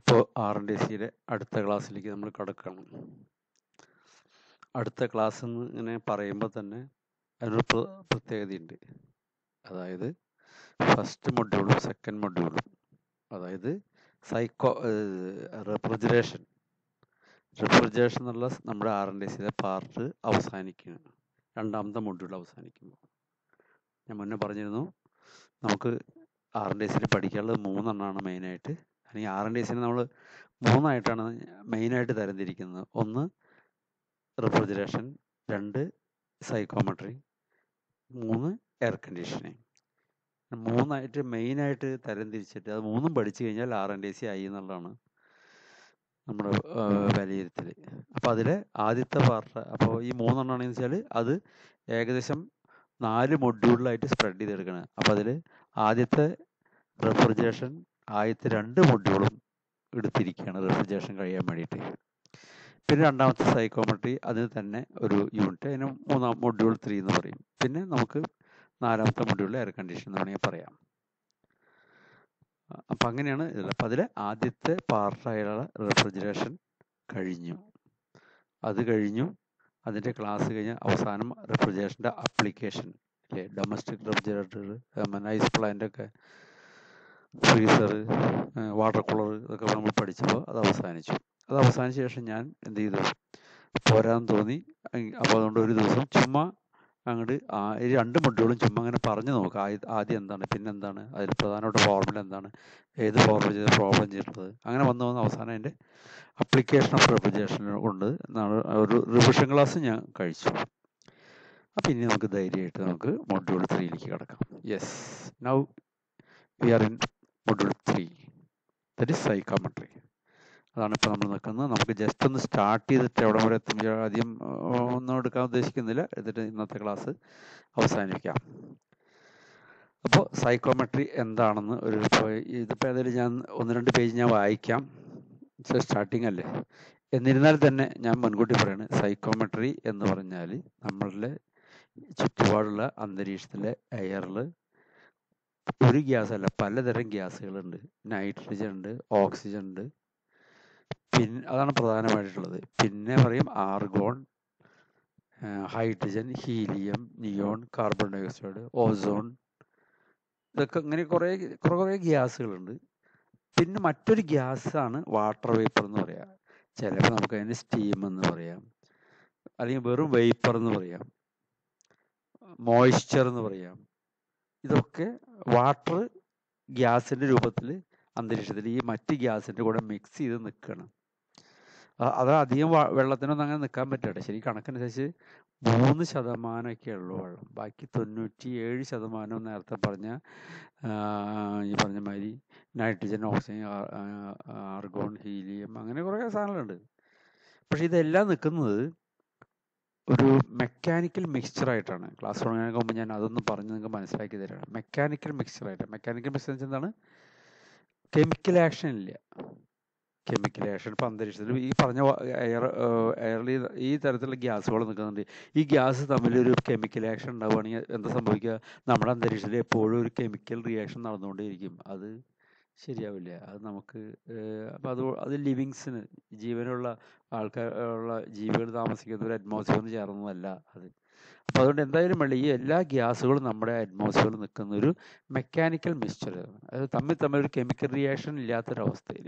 ഇപ്പോൾ R N D സിയുടെ അടുത്ത ക്ലാസ്സിലേക്ക് നമ്മൾ കടക്കണം അടുത്ത ക്ലാസ് എന്ന് ഇങ്ങനെ പറയുമ്പോൾ തന്നെ അതിനൊരു പ്ര- പ്രത്യേകതയുണ്ട് അതായത് ഫസ്റ്റ് മൊഡ്യൂളും സെക്കൻഡ് മൊഡ്യൂളും അതായത് സൈക്കോ റെഫ്രിജറേഷൻ റെഫ്രിജറേഷൻ എന്നുള്ള സ് നമ്മുടെ ആർ എൻ ഡി സിയുടെ പാർട്ട് അവസാനിക്കുകയാണ് രണ്ടാമത്തെ മൊഡ്യൂൾ അവസാനിക്കുമ്പോൾ ഞാൻ മുന്നേ പറഞ്ഞിരുന്നു നമുക്ക് ആർ എൻ ഡി സിയിൽ പഠിക്കാനുള്ളത് മൂന്നെണ്ണമാണ് മെയിനായിട്ട് അല്ലെങ്കിൽ ആർ എൻ ഡി സിനെ നമ്മൾ മൂന്നായിട്ടാണ് മെയിനായിട്ട് തരംതിരിക്കുന്നത് ഒന്ന് റെഫ്രിജറേഷൻ രണ്ട് സൈക്കോമെട്രി മൂന്ന് എയർ കണ്ടീഷനിങ് മൂന്നായിട്ട് മെയിനായിട്ട് തരംതിരിച്ചിട്ട് അത് മൂന്നും പഠിച്ചു കഴിഞ്ഞാൽ ആർ എൻ ഡി സി ആയി എന്നുള്ളതാണ് നമ്മുടെ വിലയിരുത്തൽ അപ്പോൾ അതിൽ ആദ്യത്തെ പാർട്ട് അപ്പോൾ ഈ മൂന്നെണ്ണമാണെന്ന് വെച്ചാൽ അത് ഏകദേശം നാല് മൊഡ്യൂളിലായിട്ട് സ്പ്രെഡ് ചെയ്തെടുക്കണം അപ്പോൾ അതിൽ ആദ്യത്തെ റെഫ്രിജറേഷൻ ആദ്യത്തെ രണ്ട് മൊഡ്യൂളും എടുത്തിരിക്കുകയാണ് റെഫ്രിജറേഷൻ കഴിയാൻ വേണ്ടിയിട്ട് പിന്നെ രണ്ടാമത്തെ സൈക്കോമെട്രി അതിന് തന്നെ ഒരു യൂണിറ്റ് അതിന് മൂന്നാം മൊഡ്യൂൾ ത്രീ എന്ന് പറയും പിന്നെ നമുക്ക് നാലാമത്തെ മൊഡ്യൂളിൽ എയർ കണ്ടീഷൻ എന്ന് വേണമെങ്കിൽ പറയാം അപ്പം അങ്ങനെയാണ് ഇതിൽ അപ്പം അതിൽ ആദ്യത്തെ പാർട്ടായുള്ള റെഫ്രിജറേഷൻ കഴിഞ്ഞു അത് കഴിഞ്ഞു അതിൻ്റെ ക്ലാസ് കഴിഞ്ഞ് അവസാനം റെഫ്രിജറേഷൻ്റെ അപ്ലിക്കേഷൻ അല്ലേ ഡൊമസ്റ്റിക് റെഫ്രിജറേറ്റർ ഐസ് പ്ലാന്റ് ഒക്കെ ഫ്രീസർ വാട്ടർ കൂളർ ഇതൊക്കെ നമ്മൾ പഠിച്ചപ്പോൾ അത് അവസാനിച്ചു അത് അവസാനിച്ച ശേഷം ഞാൻ എന്ത് ചെയ്തു പോരാന്ന് തോന്നി അപ്പോൾ അതുകൊണ്ട് ഒരു ദിവസം ചുമ്മാ അങ്ങോട്ട് ഈ രണ്ട് മൊഡ്യൂളും ചുമ്മാ അങ്ങനെ പറഞ്ഞു നോക്കുക ആദ്യ- ആദ്യം എന്താണ് പിന്നെ എന്താണ് അതിൽ പ്രധാനപ്പെട്ട ഫോർമുല എന്താണ് ഏത് ഫോർമുല ചെയ്ത് പ്രോബ്ലം ചെയ്തിട്ടുള്ളത് അങ്ങനെ വന്ന് വന്ന് അവസാനം അതിൻ്റെ അപ്ലിക്കേഷൻ ഓഫ് റെഫ്രിജറേഷൻ കൊണ്ട് നാളെ ഒരു റിവിഷൻ ക്ലാസ് ഞാൻ കഴിച്ചു അപ്പം ഇനി നമുക്ക് ധൈര്യമായിട്ട് നമുക്ക് മൊഡ്യൂൾ ത്രീയിലേക്ക് കിടക്കാം yes now we are in module three that is psychrometry അതാണ് ഇപ്പോൾ നമ്മൾ നിൽക്കുന്നത് നമുക്ക് ജസ്റ്റ് ഒന്ന് സ്റ്റാർട്ട് ചെയ്തിട്ട് എവിടെ വരെ എത്തും ഞാൻ ആദ്യം ആ, ഒന്നും എടുക്കാൻ ഉദ്ദേശിക്കുന്നില്ല എന്നിട്ട് ഇന്നത്തെ ക്ലാസ് അവസാനിപ്പിക്കാം അപ്പോൾ സൈക്കോമെട്രി എന്താണെന്ന് ഒരു ഇപ്പോൾ ഇതിപ്പോൾ ഏതായാലും ഞാൻ ഒന്ന് രണ്ട് പേജ് ഞാൻ വായിക്കാം സ്റ്റാർട്ടിങ് അല്ലേ എന്നിരുന്നാൽ തന്നെ ഞാൻ മുൻകൂട്ടി പറയാണ് സൈക്കോമെട്രി എന്ന് പറഞ്ഞാൽ നമ്മളുടെ ചുറ്റുപാടുള്ള അന്തരീക്ഷത്തിലെ എയറിൽ ഒരു ഗ്യാസ് അല്ല പലതരം ഗ്യാസുകളുണ്ട് നൈട്രജൻ ഉണ്ട് ഓക്സിജൻ ഉണ്ട് പിന്നെ അതാണ് പ്രധാനമായിട്ടുള്ളത് പിന്നെ പറയും argon hydrogen helium neon carbon dioxide ozone ഇതൊക്കെ ഇങ്ങനെ കുറേ കുറേ കുറേ ഗ്യാസുകളുണ്ട് പിന്നെ മറ്റൊരു ഗ്യാസാണ് വാട്ടർ വേപ്പർ എന്ന് പറയാം ചിലപ്പോൾ നമുക്ക് അതിന് സ്റ്റീം എന്ന് പറയാം അല്ലെങ്കിൽ വെറും വേപ്പർ എന്ന് പറയാം മോയ്സ്ചർ എന്ന് പറയാം ഇതൊക്കെ വാട്ടർ ഗ്യാസിൻ്റെ രൂപത്തിൽ അന്തരീക്ഷത്തിൽ ഈ മറ്റ് ഗ്യാസിൻ്റെ കൂടെ മിക്സ് ചെയ്ത് നിൽക്കണം അ- അത് അധികം വ- വെള്ളത്തിനൊന്നും അങ്ങനെ നിൽക്കാൻ പറ്റില്ല ശരി കണക്കനുസരിച്ച് മൂന്ന് ശതമാനമൊക്കെ ഉള്ളൂ വെള്ളം ബാക്കി തൊണ്ണൂറ്റി ഏഴ് ശതമാനം നേരത്തെ പറഞ്ഞ ആ, ഈ പറഞ്ഞ മാതിരി നൈട്രജൻ ഓക്സിജൻ ആ- ആ- ആർഗോൺ ഹീലിയം അങ്ങനെ കുറേ സാധനങ്ങളുണ്ട് പക്ഷെ ഇതെല്ലാം നിൽക്കുന്നത് ഒരു മെക്കാനിക്കൽ മിക്സ്ചർ ആയിട്ടാണ് ക്ലാസ് തുടങ്ങുന്നതിന് മുമ്പ് ഞാൻ അതൊന്ന് പറഞ്ഞ് നിങ്ങൾക്ക് മനസ്സിലാക്കി തരാണ് മെക്കാനിക്കൽ മിക്സ്ചർ ആയിട്ട് മെക്കാനിക്കൽ മിക്സ്ചർ എന്ന് വെച്ചാൽ എന്താണ് കെമിക്കൽ ആക്ഷൻ ഇല്ല കെമിക്കൽ ആക്ഷൻ ഇപ്പം അന്തരീക്ഷത്തിൽ ഈ പറഞ്ഞ എയർ എയറിൽ ഈ തരത്തിലുള്ള ഗ്യാസുകൾ നിൽക്കുന്നുണ്ട് ഈ ഗ്യാസ് തമ്മിൽ ഒരു കെമിക്കൽ ആക്ഷൻ ഉണ്ടാവുകയാണെങ്കിൽ എന്താ സംഭവിക്കുക നമ്മുടെ അന്തരീക്ഷത്തിൽ എപ്പോഴും ഒരു കെമിക്കൽ റിയാക്ഷൻ നടന്നുകൊണ്ടേയിരിക്കും അത് ശരിയാവില്ല അത് നമുക്ക് അപ്പം അത് അത് ലിവിങ്സിന് ജീവനുള്ള ആൾക്കാർ ഉള്ള ജീവികൾ താമസിക്കുന്ന ഒരു അറ്റ്മോസ്ഫിയറിന് ചേർന്നതല്ല അത് അപ്പോൾ അതുകൊണ്ട് എന്തായാലും വേണ്ട ഈ എല്ലാ ഗ്യാസുകളും നമ്മുടെ അറ്റ്മോസ്ഫിയറിൽ നിൽക്കുന്ന ഒരു മെക്കാനിക്കൽ മിക്സ്ചർ അത് തമ്മിൽ തമ്മിൽ ഒരു കെമിക്കൽ റിയാക്ഷൻ ഇല്ലാത്തൊരവസ്ഥയിൽ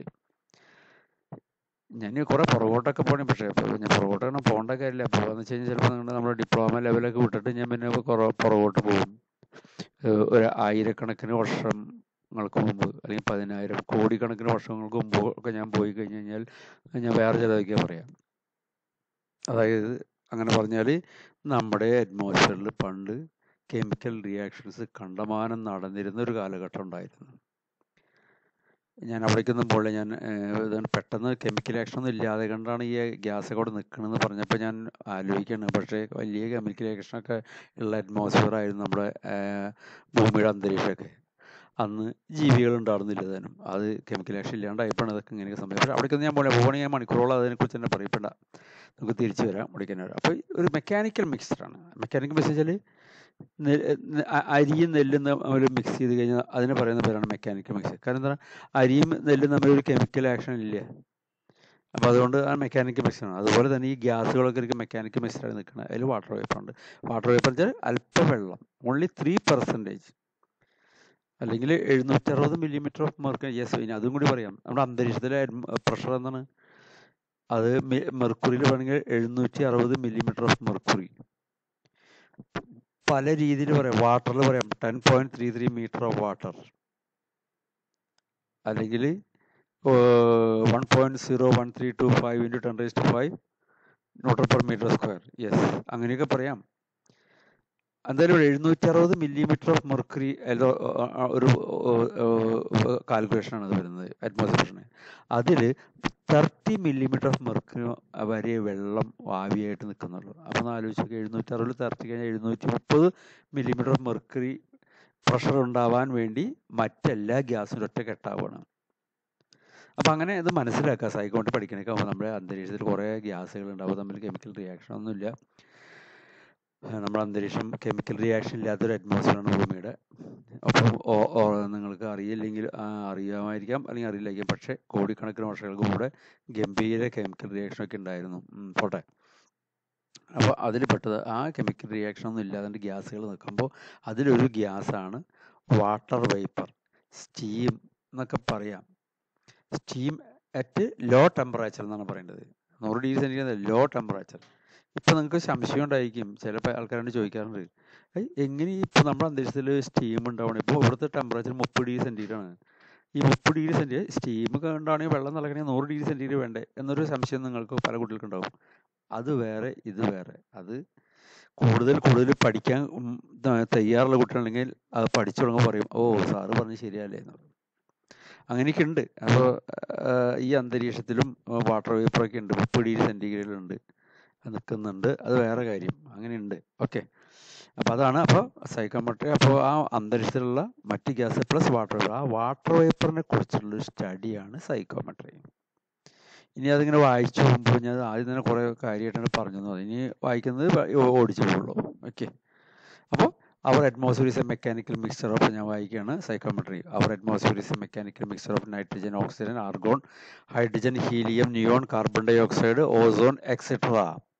ഞാൻ കുറേ പുറകോട്ടൊക്കെ പോകണം പക്ഷേ ഇപ്പോൾ ഞാൻ പുറകോട്ടൊക്കെ പോകേണ്ട കാര്യമില്ല പോകാന്ന് വെച്ച് കഴിഞ്ഞാൽ ചിലപ്പോൾ നിങ്ങളുടെ നമ്മുടെ ഡിപ്ലോമ ലെവലൊക്കെ വിട്ടിട്ട് ഞാൻ പിന്നെ കുറേ പുറകോട്ട് പോകും ഏഹ് ഒരു ആയിരക്കണക്കിന് വർഷങ്ങൾക്ക് മുമ്പ് അല്ലെങ്കിൽ പതിനായിരം കോടിക്കണക്കിന് വർഷങ്ങൾക്ക് മുമ്പ് ഒക്കെ ഞാൻ പോയി കഴിഞ്ഞ് കഴിഞ്ഞാൽ ഞാൻ വേറെ ചിലതൊക്കെ പറയാം അതായത് അങ്ങനെ പറഞ്ഞാൽ നമ്മുടെ അറ്റ്മോസ്ഫിയറിൽ പണ്ട് കെമിക്കൽ റിയാക്ഷൻസ് കണ്ടമാനം നടന്നിരുന്ന ഒരു കാലഘട്ടം ഉണ്ടായിരുന്നു ഞാൻ അവിടേക്കൊന്നും പോയില്ല ഞാൻ ഏഹ്, ഇതാണ് പെട്ടെന്ന് കെമിക്കൽ ആക്ഷൻ ഒന്നും ഇല്ലാതെ കണ്ടാണ് ഈ ഗ്യാസ് അവിടെ നിൽക്കണമെന്ന് പറഞ്ഞപ്പോൾ ഞാൻ ആലോചിക്കുകയാണ് പക്ഷേ വലിയ കെമിക്കൽ ആക്ഷനൊക്കെ ഉള്ള അറ്റ്മോസ്ഫിയർ ആയിരുന്നു നമ്മുടെ ഏഹ്, ഭൂമിയുടെ അന്തരീക്ഷമൊക്കെ അന്ന് ജീവികൾ ഉണ്ടായിരുന്നില്ല താനും അത് കെമിക്കൽ ആക്ഷൻ ഇല്ലാണ്ടായപ്പോഴാണ് ഇതൊക്കെ ഇങ്ങനെയൊക്കെ സംഭവിച്ചത് പക്ഷേ അവിടേക്കൊന്നും ഞാൻ പോകില്ല പോകണമെങ്കിൽ ഞാൻ മണിക്കൂറോളം അതിനെക്കുറിച്ച് തന്നെ പറയപ്പെട നമുക്ക് തിരിച്ചു വരാം അവിടേക്ക് തന്നെ വരാം അപ്പോൾ ഒരു മെക്കാനിക്കൽ മിക്സ്ചറാണ് മെക്കാനിക്കൽ മിക്സ് വെച്ചാൽ അരിയും നെല്ലും തമ്മിൽ മിക്സ് ചെയ്ത് കഴിഞ്ഞാൽ അതിനെ പറയുന്ന പേരാണ് മെക്കാനിക്കൽ മിക്സ് കാരണം എന്താ അരിയും നെല്ലും തമ്മിൽ ഒരു കെമിക്കൽ ആക്ഷൻ ഇല്ല അപ്പോൾ അതുകൊണ്ട് ആ മെക്കാനിക്കൽ മിക്സറാണ് അതുപോലെ തന്നെ ഈ ഗ്യാസുകളൊക്കെ എനിക്ക് മെക്കാനിക്കൽ മിക്സറായി നിൽക്കുന്നത് അതിൽ വാട്ടർ വേപ്പർ ഉണ്ട് വാട്ടർ വേപ്പർ വെച്ചാൽ അല്പം വെള്ളം ഓൺലി ത്രീ പെർസെൻറ്റേജ് അല്ലെങ്കിൽ എഴുന്നൂറ്ററുപത് മില്ലിമീറ്റർ ഓഫ് മെർക്കറി യെസ് ഇനി അതും കൂടി പറയാം നമ്മുടെ അന്തരീക്ഷത്തിലെ പ്രഷർ എന്താണ് അത് മെർക്കുറിയിൽ വേണമെങ്കിൽ എഴുന്നൂറ്റി അറുപത് മില്ലിമീറ്റർ ഓഫ് മെർക്കുറി പല രീതിയിൽ പറയാം വാട്ടറിൽ പറയാം ten point three three metre of water അല്ലെങ്കിൽ one point zero one three two five into ten raise two five newton per metre square yes അങ്ങനെയൊക്കെ പറയാം എന്തായാലും ഒരു എഴുന്നൂറ്റി അറുപത് മില്ലിമീറ്റർ ഓഫ് മെർക്കുറി ഒരു കാൽക്കുലേഷനാണ് അത് വരുന്നത് അറ്റ്മോസ്ഫിയറിന് അതിൽ തേർട്ടി മില്ലിമീറ്റർ ഓഫ് മെർക്കുറി വരെ വെള്ളം ആവിയായിട്ട് നിൽക്കുന്നുള്ളൂ അപ്പോൾ ഒന്ന് ആലോചിച്ച് നോക്കി എഴുന്നൂറ്റി അറുപതിൽ തേർട്ടി കഴിഞ്ഞാൽ എഴുന്നൂറ്റി മുപ്പത് മില്ലിമീറ്റർ ഓഫ് മെർക്കുറി പ്രഷർ ഉണ്ടാവാൻ വേണ്ടി മറ്റെല്ലാ ഗ്യാസും ഒറ്റ കെട്ടാവുകയാണ് അപ്പം അങ്ങനെ ഇത് മനസ്സിലാക്കുക സൈക്കോണ്ട് പഠിക്കണൊക്കെ ആകുമ്പോൾ നമ്മുടെ അന്തരീക്ഷത്തിൽ കുറേ ഗ്യാസുകൾ ഉണ്ടാവും തമ്മിൽ കെമിക്കൽ റിയാക്ഷൻ ഒന്നുമില്ല നമ്മുടെ അന്തരീക്ഷം കെമിക്കൽ റിയാക്ഷൻ ഇല്ലാത്തൊരു അറ്റ്മോസ്ഫിയറാണ് ഭൂമിയുടെ അപ്പം നിങ്ങൾക്ക് അറിയില്ലെങ്കിൽ അറിയാമായിരിക്കാം അല്ലെങ്കിൽ അറിയില്ലായിരിക്കാം പക്ഷേ കോടിക്കണക്കിന് വർഷങ്ങൾക്ക് മുമ്പ് ഗംഭീര കെമിക്കൽ റിയാക്ഷൻ ഒക്കെ ഉണ്ടായിരുന്നു പോട്ടെ അപ്പോൾ അതിൽ പെട്ടത് ആ കെമിക്കൽ റിയാക്ഷൻ ഒന്നും ഇല്ലാതെ ഗ്യാസുകൾ നിൽക്കുമ്പോൾ അതിലൊരു ഗ്യാസാണ് വാട്ടർ വേപ്പർ സ്റ്റീം എന്നൊക്കെ പറയാം സ്റ്റീം അറ്റ് ലോ ടെമ്പറേച്ചർ എന്നാണ് പറയേണ്ടത് നൂറ് ഡിഗ്രി സെൻറ്റിഗ്രേഡ് ലോ ടെമ്പറേച്ചർ ഇപ്പം നിങ്ങൾക്ക് സംശയം ഉണ്ടായിരിക്കും ചില ആൾക്കാരോട് ചോദിക്കാറുണ്ട് എങ്ങനെ ഇപ്പം നമ്മുടെ അന്തരീക്ഷത്തിൽ സ്റ്റീം ഉണ്ടാവണം ഇപ്പോൾ ഇവിടുത്തെ ടെമ്പറേച്ചർ മുപ്പത് ഡിഗ്രി സെൻറ്റിഗ്രേഡ് ആണ് ഈ മുപ്പത് ഡിഗ്രി സെൻറ്റിഗ്രേഡ് സ്റ്റീം കണ്ടാണെങ്കിൽ വെള്ളം നിലക്കണമെങ്കിൽ നൂറ് ഡിഗ്രി സെൻറ്റിഗ്രേഡ് വേണ്ടേ എന്നൊരു സംശയം നിങ്ങൾക്ക് പല കുട്ടികൾക്കും ഉണ്ടാവും അത് വേറെ ഇത് വേറെ അത് കൂടുതൽ കൂടുതൽ പഠിക്കാൻ തയ്യാറുള്ള കുട്ടികളുണ്ടെങ്കിൽ അത് പഠിച്ചു തുടങ്ങുമ്പോൾ പറയും ഓ സാറ് പറഞ്ഞ് ശരിയല്ലേ എന്ന് പറയും അങ്ങനെയൊക്കെ ഉണ്ട് അപ്പോൾ ഈ അന്തരീക്ഷത്തിലും വാട്ടർ വേപ്പറൊക്കെ ഉണ്ട് മുപ്പത് ഡിഗ്രി സെൻറ്റിഗ്രേഡിലുണ്ട് നിൽക്കുന്നുണ്ട് അത് വേറെ കാര്യം അങ്ങനെയുണ്ട് ഓക്കെ അപ്പോൾ അതാണ് അപ്പോൾ സൈക്കോമെട്രി അപ്പോൾ ആ അന്തരീക്ഷത്തിലുള്ള മറ്റ് ഗ്യാസ് പ്ലസ് വാട്ടർ വേപ്പർ ആ വാട്ടർ വേപ്പറിനെ കുറിച്ചുള്ളൊരു സ്റ്റഡിയാണ് സൈക്കോമെട്രി ഇനി അതിങ്ങനെ വായിച്ചു പോകുമ്പോൾ ഞാൻ ആദ്യം തന്നെ കുറേ കാര്യമായിട്ടാണ് പറഞ്ഞു ഇനി വായിക്കുന്നത് ഓടിച്ചു പോകുള്ളൂ ഓക്കെ അപ്പോൾ our atmosphere is a mechanical mixture of ഞാൻ വായിക്കുകയാണ് psychrometry our atmosphere is a mechanical mixture of nitrogen oxygen argon hydrogen helium neon carbon dioxide ozone etcetera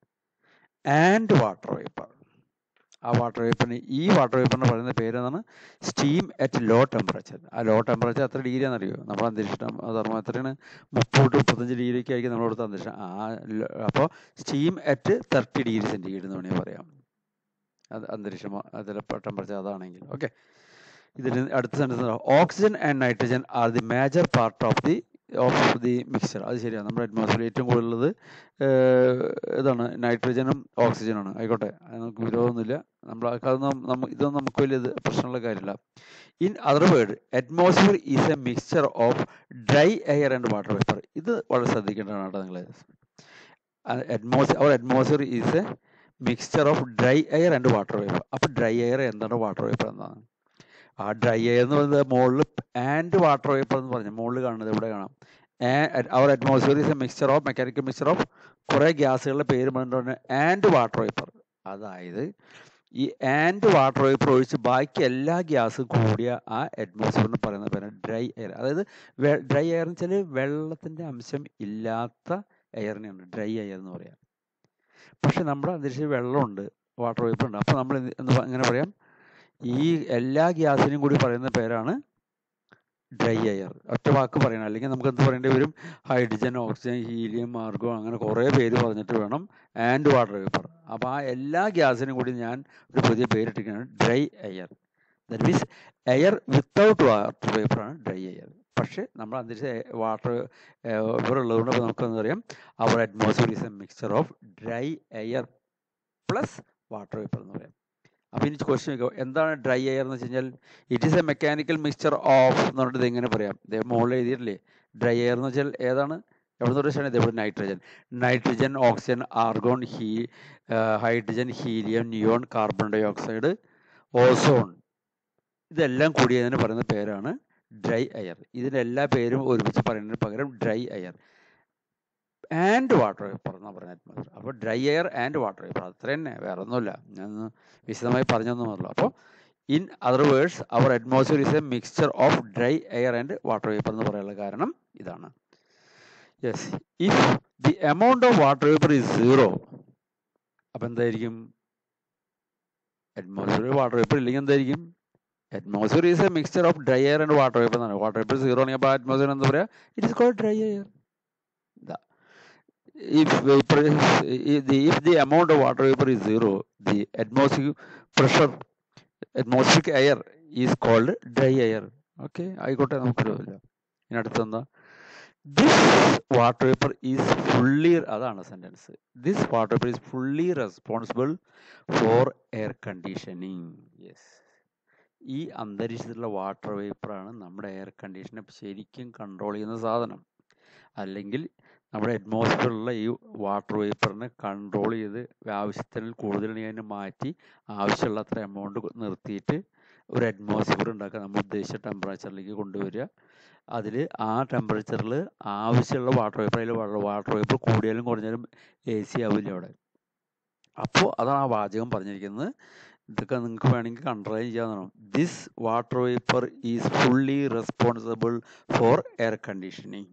and water vapour ആ വാട്ടർ വേപ്പറിന് ഈ water വേപ്പറിന് പറയുന്ന പേര് എന്താണ് steam at low temperature ആ ലോ ടെമ്പറേച്ചർ എത്ര ഡിഗ്രി ആണെന്നറിയോ നമ്മുടെ അന്തരീക്ഷം ധർമ്മം എത്രയാണ് മുപ്പത് മുപ്പത്തഞ്ച് ഡിഗ്രിക്ക് ആയിരിക്കും നമ്മുടെ അടുത്ത അന്തരീക്ഷം ആ അപ്പോൾ steam at thirty degree centigrade എന്ന് വേണമെങ്കിൽ പറയാം അത് അന്തരീക്ഷം അതിലെ ടെമ്പറേച്ചർ അതാണെങ്കിൽ ഓക്കെ ഇതിന് അടുത്ത sentence oxygen and nitrogen are the major part of the of the mixture അത് ശരിയാണ് നമ്മുടെ അറ്റ്മോസ്ഫിയർ ഏറ്റവും കൂടുതലുള്ളത് ഇതാണ് നൈട്രജനും ഓക്സിജനാണ് ആയിക്കോട്ടെ നമുക്ക് വിരോധമൊന്നുമില്ല നമ്മൾ അതൊന്നും നമ്മ ഇതൊന്നും നമുക്ക് വലിയ പ്രശ്നമുള്ള കാര്യമില്ല in other word atmosphere is a mixture of dry air and water vapour ഇത് വളരെ ശ്രദ്ധിക്കേണ്ടതാണ് കേട്ടോ നിങ്ങൾ atmosphere our atmosphere is a mixture of dry air and water vapour അപ്പോൾ ഡ്രൈ എയർ എന്താണ് വാട്ടർ വേപ്പർ എന്താണ് ആ ഡ്രൈ എയർ എന്ന് പറയുന്നത് മുകളിൽ ആൻഡ് വാട്ടർ വേപ്പർ എന്ന് പറഞ്ഞു മുകളിൽ കാണുന്നത് ഇവിടെ കാണാം our atmosphere is a mixture of mechanical mixture of കുറേ ഗ്യാസുകളുടെ പേര് പറഞ്ഞിട്ടുണ്ട് ആൻഡ് വാട്ടർ വേപ്പർ അതായത് ഈ ആൻഡ് വാട്ടർ വേപ്പർ ഒഴിച്ച് ബാക്കി എല്ലാ ഗ്യാസും കൂടിയ ആ അറ്റ്മോസ്ഫിയറിന് പറയുന്ന പേരാണ് ഡ്രൈ എയർ അതായത് ഡ്രൈ എയർ എന്ന് വെച്ചാൽ വെള്ളത്തിൻ്റെ അംശം ഇല്ലാത്ത എയറിനെയാണ് ഡ്രൈ എയർ എന്ന് പറയാം പക്ഷെ നമ്മുടെ അന്തരീക്ഷത്തിൽ വെള്ളമുണ്ട് വാട്ടർ വേപ്പർ ഉണ്ട് അപ്പോൾ നമ്മൾ എന്ത് എങ്ങനെ പറയാം ഈ എല്ലാ ഗ്യാസിനും കൂടി പറയുന്ന പേരാണ് ഡ്രൈ എയർ ഒറ്റ വാക്ക് പറയണം അല്ലെങ്കിൽ നമുക്ക് എന്ത് പറയേണ്ടി വരും ഹൈഡ്രജൻ ഓക്സിജൻ ഹീലിയം ആർഗോ അങ്ങനെ കുറേ പേര് പറഞ്ഞിട്ട് വേണം ആൻഡ് വാട്ടർ വേപ്പർ അപ്പോൾ ആ എല്ലാ ഗ്യാസിനും കൂടി ഞാൻ ഒരു പുതിയ പേരിട്ടിരിക്കുകയാണ് dry air that means air without water വേപ്പറാണ് ഡ്രൈ എയർ പക്ഷേ നമ്മൾ അന്തരീക്ഷ വാട്ടർ വേപ്പർ ഉള്ളതുകൊണ്ട് നമുക്ക് എന്താ പറയാം our atmosphere is a mixture of dry air plus water vapour എന്ന് പറയാം അപ്പോൾ ഇനി ക്വസ്റ്റ്യൻ ചോദിക്കുക എന്താണ് ഡ്രൈ എയർ എന്ന് വെച്ച് കഴിഞ്ഞാൽ it is a mechanical mixture of എന്ന് പറഞ്ഞിട്ട് എങ്ങനെ പറയാം മുകളിൽ എഴുതിയിട്ടില്ലേ ഡ്രൈ എയർ എന്ന് വെച്ചാൽ ഏതാണ് എവിടെ നിന്ന് വെച്ചാൽ ഇതെവിടെ നൈട്രജൻ നൈട്രജൻ ഓക്സിജൻ ആർഗോൺ ഹീ hydrogen helium neon carbon dioxide ozone ഇതെല്ലാം കൂടിയതിന് പറയുന്ന പേരാണ് ഡ്രൈ എയർ ഇതിൻ്റെ എല്ലാ പേരും ഒരുമിച്ച് പറയുന്നതിന് പകരം dry air and water vapour എന്നാണ് പറഞ്ഞ അറ്റ്മോസ്ഫിയർ അപ്പോൾ dry air and water vapour അത്ര തന്നെ വേറെ ഒന്നുമില്ല ഞാൻ വിശദമായി പറഞ്ഞൊന്നുമല്ലോ അപ്പോൾ in other words our atmosphere is a mixture of dry air and water vapour എന്ന് പറയാനുള്ള കാരണം ഇതാണ് yes if the amount of water vapour is zero അപ്പം എന്തായിരിക്കും അറ്റ്മോസ്ഫിയർ വാട്ടർ വേപ്പർ ഇല്ലെങ്കിൽ എന്തായിരിക്കും atmosphere is a mixture of dry air and water vapour എന്നാണ് water vapour zero ആണെങ്കിൽ അപ്പോൾ അറ്റ്മോസ്ഫിയർ എന്താ പറയുക it is called dry air if vapor is, if the, if the amount of water vapor is zero, the atmospheric pressure, atmospheric air is called dry air. Okay ആയിക്കോട്ടെ നമുക്കൊരു ഇല്ല ഇനി അടുത്തെന്താ this water vapour is fully അതാണ് sentence this water vapour is fully responsible for air conditioning yes ഈ അന്തരീക്ഷത്തിലുള്ള water വേപ്പറാണ് നമ്മുടെ air കണ്ടീഷനെ ശരിക്കും കൺട്രോൾ ചെയ്യുന്ന സാധനം അല്ലെങ്കിൽ നമ്മുടെ അറ്റ്മോസ്ഫിയറിലുള്ള ഈ വാട്ടർ വേപ്പറിനെ കൺട്രോൾ ചെയ്ത് ആവശ്യത്തിന് കൂടുതൽ അതിനെ മാറ്റി ആവശ്യമുള്ള അത്ര എമൗണ്ട് നിർത്തിയിട്ട് ഒരു അറ്റ്മോസ്ഫിയർ ഉണ്ടാക്കുക നമ്മൾ ഉദ്ദേശിച്ച ടെമ്പറേച്ചറിലേക്ക് കൊണ്ടുവരിക അതിൽ ആ ടെമ്പറേച്ചറിൽ ആവശ്യമുള്ള വാട്ടർ വേപ്പർ അതിൽ വാട്ടർ വേപ്പർ കൂടിയാലും കുറഞ്ഞാലും എ സി ആവില്ല അവിടെ അപ്പോൾ അതാണ് ആ വാചകം പറഞ്ഞിരിക്കുന്നത് ഇതൊക്കെ നിങ്ങൾക്ക് വേണമെങ്കിൽ കൺട്രോൾ ചെയ്യാവുന്നതാണ് this water vapour is fully responsible for air conditioning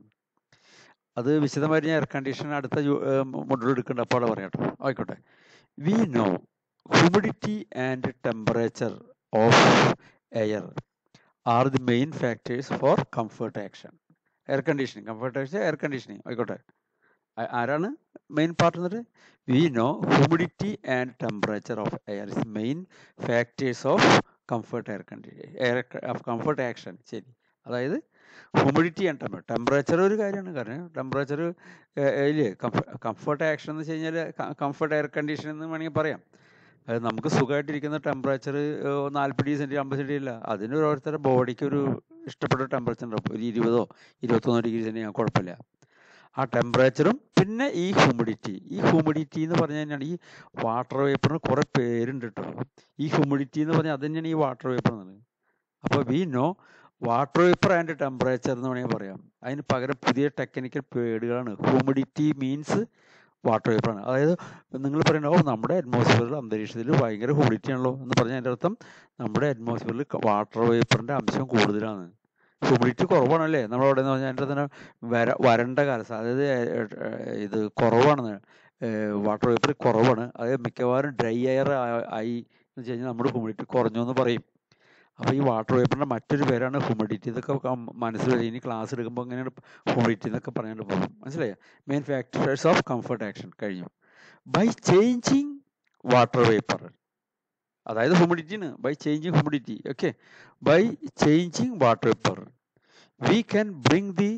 അത് വിശദമായിട്ട് ഞാൻ എയർ കണ്ടീഷൻ അടുത്ത മൊഡ്യൂൾ എടുക്കേണ്ട അപ്പോൾ അവിടെ പറയാം കേട്ടോ ആയിക്കോട്ടെ we know humidity and temperature of air are the main factors for comfort action air conditioning comfort action air conditioning ആയിക്കോട്ടെ ആരാണ് മെയിൻ പാർട്ട് എന്നിട്ട് we know humidity and temperature of air is main factors of comfort air condition air comfort action ശരി അതായത് humidity and temper temperature ഒരു കാര്യമാണ് കാരണം temperature ഇല്ലേ comfort action എന്ന് വെച്ച് കഴിഞ്ഞാൽ കംഫർട്ട് എയർ കണ്ടീഷൻ എന്ന് വേണമെങ്കിൽ പറയാം അത് നമുക്ക് സുഖമായിട്ടിരിക്കുന്ന ടെമ്പറേച്ചർ നാൽപ്പത് ഡിഗ്രി സെൻറ്റി അമ്പത് സെൻറ്റി ഇല്ല അതിന് ഓരോരുത്തരുടെ ബോഡിക്ക് ഒരു ഇഷ്ടപ്പെട്ട ടെമ്പറേച്ചർ ഉണ്ടാവും ഒരു ഇരുപതോ ഇരുപത്തൊന്നോ ഡിഗ്രി സെൻറ്റി ഞാൻ കുഴപ്പമില്ല ആ ടെമ്പറേച്ചറും പിന്നെ ഈ ഹ്യൂമിഡിറ്റി ഈ ഹ്യൂമിഡിറ്റി എന്ന് പറഞ്ഞു കഴിഞ്ഞാൽ ഈ വാട്ടർ വേപ്പറിന് കുറേ പേരുണ്ട് കേട്ടോ ഈ ഹ്യൂമിഡിറ്റി എന്ന് പറഞ്ഞാൽ അത് തന്നെയാണ് ഈ വാട്ടർ വേപ്പർ എന്നുള്ളത് അപ്പോൾ we know water vapour and temperature എന്ന് വേണമെങ്കിൽ പറയാം അതിന് പകരം പുതിയ ടെക്നിക്കൽ പേടുകളാണ് ഹ്യൂമിഡിറ്റി മീൻസ് വാട്ടർ വേപ്പറാണ് അതായത് നിങ്ങൾ പറയുന്നത് ഓ നമ്മുടെ അറ്റ്മോസ്ഫിയറിൽ അന്തരീക്ഷത്തിൽ ഭയങ്കര ഹ്യൂമിഡിറ്റി ആണല്ലോ എന്ന് പറഞ്ഞാൽ അതിൻ്റെ അർത്ഥം നമ്മുടെ അറ്റ്മോസ്ഫിയറിൽ വാട്ടർ വേപ്പറിൻ്റെ അംശം കൂടുതലാണ് ഹ്യൂമിഡിറ്റി കുറവാണല്ലേ നമ്മളവിടെ എന്ന് പറഞ്ഞാൽ അതിൻ്റെ തന്നെ വര വരണ്ട കാലത്ത് അതായത് ഇത് കുറവാണ് വാട്ടർ വേപ്പർ കുറവാണ് അതായത് മിക്കവാറും ഡ്രൈ എയർ ആയി എന്ന് വെച്ച് കഴിഞ്ഞാൽ നമ്മുടെ ഹ്യൂമിഡിറ്റി കുറഞ്ഞു എന്ന് പറയും അപ്പോൾ ഈ വാട്ടർ വേപ്പറിൻ്റെ മറ്റൊരു പേരാണ് ഹ്യൂമിഡിറ്റി ഇതൊക്കെ മനസ്സിൽ വരും ഇനി ക്ലാസ് എടുക്കുമ്പോൾ ഇങ്ങനെയാണ് ഹ്യൂമിഡിറ്റി എന്നൊക്കെ പറഞ്ഞുകൊണ്ട് പോകും മനസ്സിലായോ main factors of comfort action കഴിഞ്ഞു ബൈ ചേഞ്ചിങ് വാട്ടർ വേപ്പർ അതായത് ഹ്യൂമിഡിറ്റിന് by changing humidity okay by changing water vapour we can bring the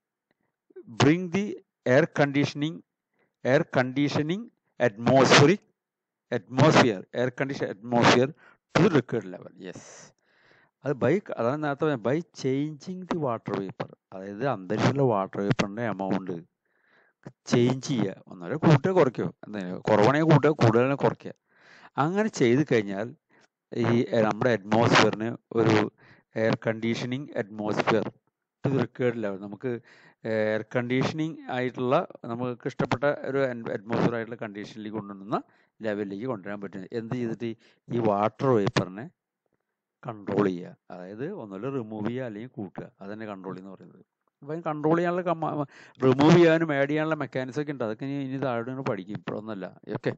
bring the air conditioning air conditioning atmospheric atmosphere air condition atmosphere to required level yes അത് by അതാണ് നേരത്തെ പറഞ്ഞത് by changing the water vapour അതായത് അന്തരീക്ഷത്തിലെ water വേപ്പറിൻ്റെ amount change ചെയ്യുക ഒന്നര കൂട്ടുക കുറയ്ക്കുക എന്താ കുറവാണെങ്കിൽ കൂട്ടുക കൂടുതലാണെങ്കിൽ കുറയ്ക്കുക അങ്ങനെ ചെയ്ത് കഴിഞ്ഞാൽ ഈ നമ്മുടെ അറ്റ്മോസ്ഫിയറിന് ഒരു air conditioning atmosphere to required level നമുക്ക് എയർ കണ്ടീഷനിങ് ആയിട്ടുള്ള നമുക്ക് ഇഷ്ടപ്പെട്ട ഒരു അറ്റ്മോസ്ഫിയർ ആയിട്ടുള്ള കണ്ടീഷനിലേക്ക് കൊണ്ടുവരുന്ന ലെവലിലേക്ക് കൊണ്ടുവരാൻ പറ്റും എന്ത് ചെയ്തിട്ട് ഈ വാട്ടർ വേപ്പറിനെ കൺട്രോൾ ചെയ്യുക അതായത് ഒന്നുമില്ല റിമൂവ് ചെയ്യുക അല്ലെങ്കിൽ കൂട്ടുക അതന്നെ കൺട്രോൾ എന്ന് പറയുന്നത് അപ്പം കൺട്രോൾ ചെയ്യാനുള്ള റിമൂവ് ചെയ്യാനും ആഡ് ചെയ്യാനുള്ള മെക്കാനിസം ഒക്കെ ഉണ്ട് അതൊക്കെ ഇനി ഇനി താഴെ പഠിക്കും ഇപ്പോഴൊന്നല്ല ഓക്കെ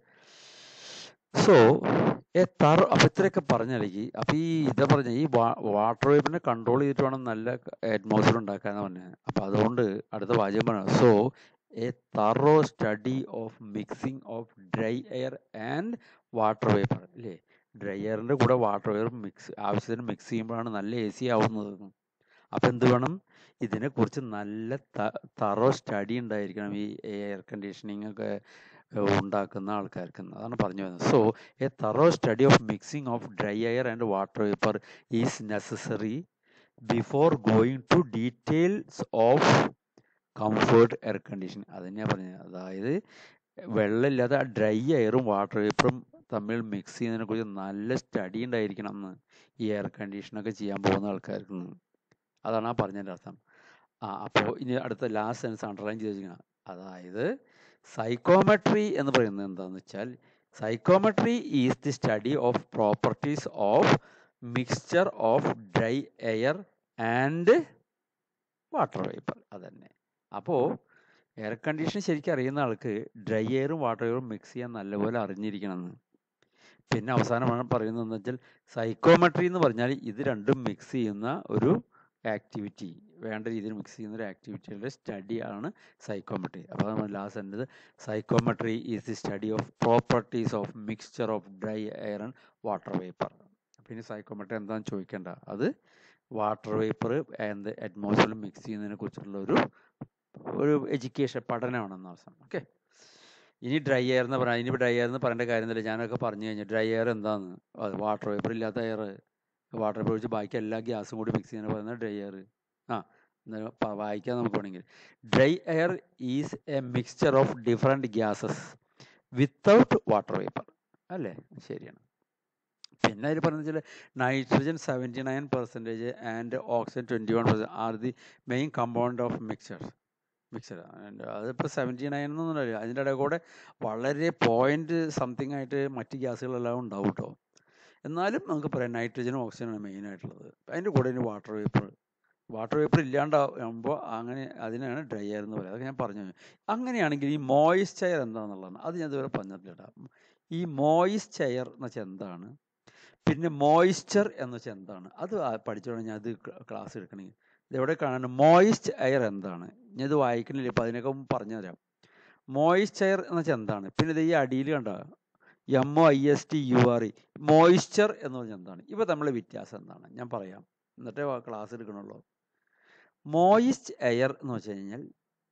സോ എ തറ അപ്പം ഇത്രയൊക്കെ പറഞ്ഞാലേക്ക് അപ്പം ഈ ഇതാ പറഞ്ഞ ഈ വാട്ടർ വേപ്പിനെ കൺട്രോൾ ചെയ്തിട്ട് വേണം നല്ല അറ്റ്മോസ്ഫിയർ ഉണ്ടാക്കാന്ന് പറഞ്ഞത് അപ്പം അതുകൊണ്ട് അടുത്ത വാചകം പറയാം so a thorough study of mixing of dry air and water vapour അല്ലേ ഡ്രൈ എയറിൻ്റെ കൂടെ വാട്ടർ വേപ്പർ മിക്സ് ആവശ്യത്തിന് മിക്സ് ചെയ്യുമ്പോഴാണ് നല്ല എ സി ആവുന്നത് അപ്പം എന്ത് വേണം ഇതിനെക്കുറിച്ച് നല്ല തറോ സ്റ്റഡി ഉണ്ടായിരിക്കണം ഈ എയർ കണ്ടീഷനിങ് ഒക്കെ ഉണ്ടാക്കുന്ന ആൾക്കാർക്ക് അതാണ് പറഞ്ഞു വരുന്നത് so a thorough study of mixing of dry air and water vapour is necessary before going to details of comfort air condition അത് തന്നെയാണ് പറഞ്ഞത് അതായത് വെള്ളമില്ലാതെ ആ ഡ്രൈ എയറും വാട്ടർ വേപ്പറും തമ്മിൽ മിക്സ് ചെയ്യുന്നതിനെ കുറിച്ച് നല്ല സ്റ്റഡി ഉണ്ടായിരിക്കണം എന്ന് ഈ എയർ കണ്ടീഷനൊക്കെ ചെയ്യാൻ പോകുന്ന ആൾക്കാർക്ക് അതാണ് ആ പറഞ്ഞതിൻ്റെ അർത്ഥം ആ അപ്പോൾ ഇനി അടുത്ത ലാസ്റ്റ് സെൻസ് അണ്ടർലൈൻ ചെയ്തിരിക്കുന്നത് അതായത് സൈക്കോമെട്രി എന്ന് പറയുന്നത് എന്താണെന്ന് വെച്ചാൽ psychrometry is the study of properties of mixture of dry air and water vapour അതന്നെ അപ്പോൾ എയർ കണ്ടീഷൻ ശരിക്കും അറിയുന്ന ആൾക്ക് ഡ്രൈ എയറും വാട്ടർ എയറും മിക്സ് ചെയ്യാൻ നല്ലപോലെ അറിഞ്ഞിരിക്കണമെന്ന് പിന്നെ അവസാനമാണ് പറയുന്നതെന്ന് വെച്ചാൽ സൈക്കോമെട്രി എന്ന് പറഞ്ഞാൽ ഇത് രണ്ടും മിക്സ് ചെയ്യുന്ന ഒരു ആക്ടിവിറ്റി വേണ്ട രീതിയിൽ മിക്സ് ചെയ്യുന്ന ഒരു ആക്ടിവിറ്റിയുടെ സ്റ്റഡിയാണ് സൈക്കോമെട്രി അപ്പോൾ നമ്മൾ ലാസ്റ്റ് എൻ്റെത് psychrometry is the study of properties of mixture of dry air and water vapour പിന്നെ സൈക്കോമെട്രി എന്താണെന്ന് ചോദിക്കേണ്ട അത് water vapour and atmosphere mix ചെയ്യുന്നതിനെ കുറിച്ചുള്ള ഒരു ഒരു എഡ്യൂക്കേഷൻ പഠനമാണെന്ന് അവസാനം ഓക്കെ ഇനി ഡ്രൈ എയർ എന്ന് പറയാം ഇനി ഡ്രൈ എയർ എന്ന് പറയേണ്ട കാര്യമൊന്നുമില്ല ഞാനൊക്കെ പറഞ്ഞു കഴിഞ്ഞാൽ ഡ്രൈ എയർ എന്താന്ന് അത് വാട്ടർ വേപ്പർ ഇല്ലാത്ത എയർ വാട്ടർ വേപ്പർ ഒഴിച്ച് ബാക്കി എല്ലാ ഗ്യാസും കൂടി മിക്സ് ചെയ്യുന്ന പറയുന്നത് ഡ്രൈ എയർ ആ എന്നാ പ- വായിക്കാം നമുക്ക് വേണമെങ്കിൽ dry air is a mixture of different gases without water vapour അല്ലേ ശരിയാണ് പിന്നെ അതിൽ പറഞ്ഞ വെച്ചാൽ nitrogen seventy nine percentage and oxygen twenty one percent are the main compound of mixer mixer അതിപ്പോൾ സെവൻറ്റി നയൻ എന്നൊന്നുമില്ല അതിൻ്റെ ഇടയിൽ കൂടെ വളരെ പോയിന്റ് സംതിങ് ആയിട്ട് മറ്റ് ഗ്യാസുകളെല്ലാം ഉണ്ടാവും കേട്ടോ എന്നാലും നമുക്ക് പറയാം നൈട്രജനും ഓക്സിജനാണ് മെയിൻ ആയിട്ടുള്ളത് അതിൻ്റെ കൂടെ ഇനി വാട്ടർ വേപ്പർ വാട്ടർ വേപ്പർ ഇല്ലാണ്ടാകുമ്പോൾ അങ്ങനെ അതിനാണ് ഡ്രൈ എയർ എന്ന് പറയുന്നത് അതൊക്കെ ഞാൻ പറഞ്ഞു അങ്ങനെയാണെങ്കിൽ ഈ മോയിസ്ചയർ എന്താണെന്നുള്ളതാണ് അത് ഞാൻ ഇതുവരെ പറഞ്ഞിട്ടില്ല കേട്ടോ. ഈ മോയിസ്ചയർ എന്ന് വെച്ചാൽ എന്താണ് പിന്നെ മോയിസ്ചർ എന്ന് വെച്ചാൽ എന്താണ് അത് ആ- പഠിച്ചോളാം ഞാൻ അത് ക്ലാസ് എടുക്കണമെങ്കിൽ ഇതെവിടെ കാണുന്നത് മോയിസ്റ്റ് എയർ എന്താണ് ഞാൻ ഇത് വായിക്കണില്ല ഇപ്പം അതിനൊക്കെ മുമ്പ് പറഞ്ഞുതരാം മോയിസ്ചർ എന്ന് വെച്ചാൽ എന്താണ് പിന്നെ ഇത് ഈ അടിയിൽ കണ്ട M O I S T U R E moisture എന്ന് പറഞ്ഞാൽ എന്താണ് ഇവ തമ്മിലുള്ള വ്യത്യാസം എന്താണ് ഞാൻ പറയാം എന്നിട്ടേ ക്ലാസ് എടുക്കണുള്ളൂ മോയിസ്റ്റ് എയർ എന്ന് വെച്ച് കഴിഞ്ഞാൽ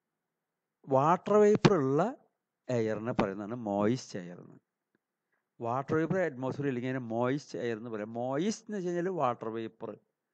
വാട്ടർ വേപ്പർ ഉള്ള എയറിനെ പറയുന്നതാണ് മോയിസ്റ്റ് എയർ എന്ന് വാട്ടർ വേപ്പർ അറ്റ്മോസ്ഫിയർ ഇല്ലെങ്കിൽ അതിനെ മോയിസ്റ്റ് എയർ എന്ന് പറയാം മോയിസ്റ്റ് എന്ന് വെച്ച് കഴിഞ്ഞാൽ വാട്ടർ വേപ്പർ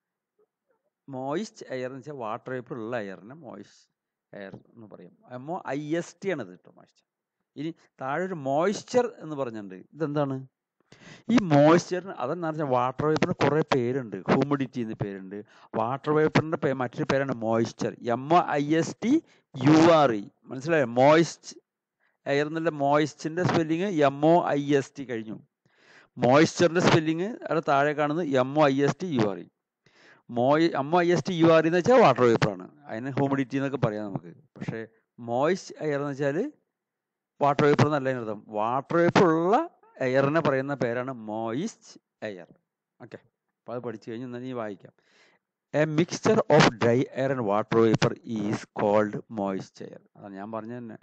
മോയിസ്റ്റ് എയർ എന്ന് വെച്ചാൽ വാട്ടർ വേപ്പർ ഉള്ള എയറിനെ മോയിസ്റ്റ് എയർ എന്ന് പറയും എമ്മോ ഐ എസ് ടി ആണ് ഇത് കേട്ടോ മോയിസ്ചർ ഇനി താഴെ ഒരു മോയിസ്ചർ എന്ന് പറഞ്ഞിട്ടുണ്ട് ഇതെന്താണ് ഈ മോയ്സ്ചറിന് അതെന്താ വെച്ചാൽ വാട്ടർ വേപ്പറിന് കുറേ പേരുണ്ട് ഹ്യൂമിഡിറ്റി എന്ന് പേരുണ്ട് വാട്ടർ വേപ്പറിൻ്റെ പേ മറ്റൊരു പേരാണ് moisture M O I S T U R E മനസ്സിലായോ മോയ്സ്റ്റ് എയർ എന്നുള്ള മോയ്സ്റ്റിൻ്റെ spelling M O I S T കഴിഞ്ഞു മോയ്സ്ചറിൻ്റെ സ്പെല്ലിങ് അവിടെ താഴെ കാണുന്നത് M O I S T U R E മോയ് M O I S T U R എന്ന് വെച്ചാൽ വാട്ടർ വേപ്പറാണ് അതിന് ഹ്യൂമിഡിറ്റി എന്നൊക്കെ പറയാം നമുക്ക് പക്ഷേ മോയ്സ്റ്റ് എയർ എന്ന് വെച്ചാൽ വാട്ടർ വേപ്പർ എന്നല്ല അതിനർത്ഥം വാട്ടർ വേപ്പർ ഉള്ള എയറിനെ പറയുന്ന പേരാണ് മോയിസ്റ്റ് എയർ ഓക്കെ അപ്പോൾ അത് പഠിച്ചു കഴിഞ്ഞ് എന്നാൽ നീ വായിക്കാം a mixture of dry air and water vapour is called moist air അതാണ് ഞാൻ പറഞ്ഞു തന്നെ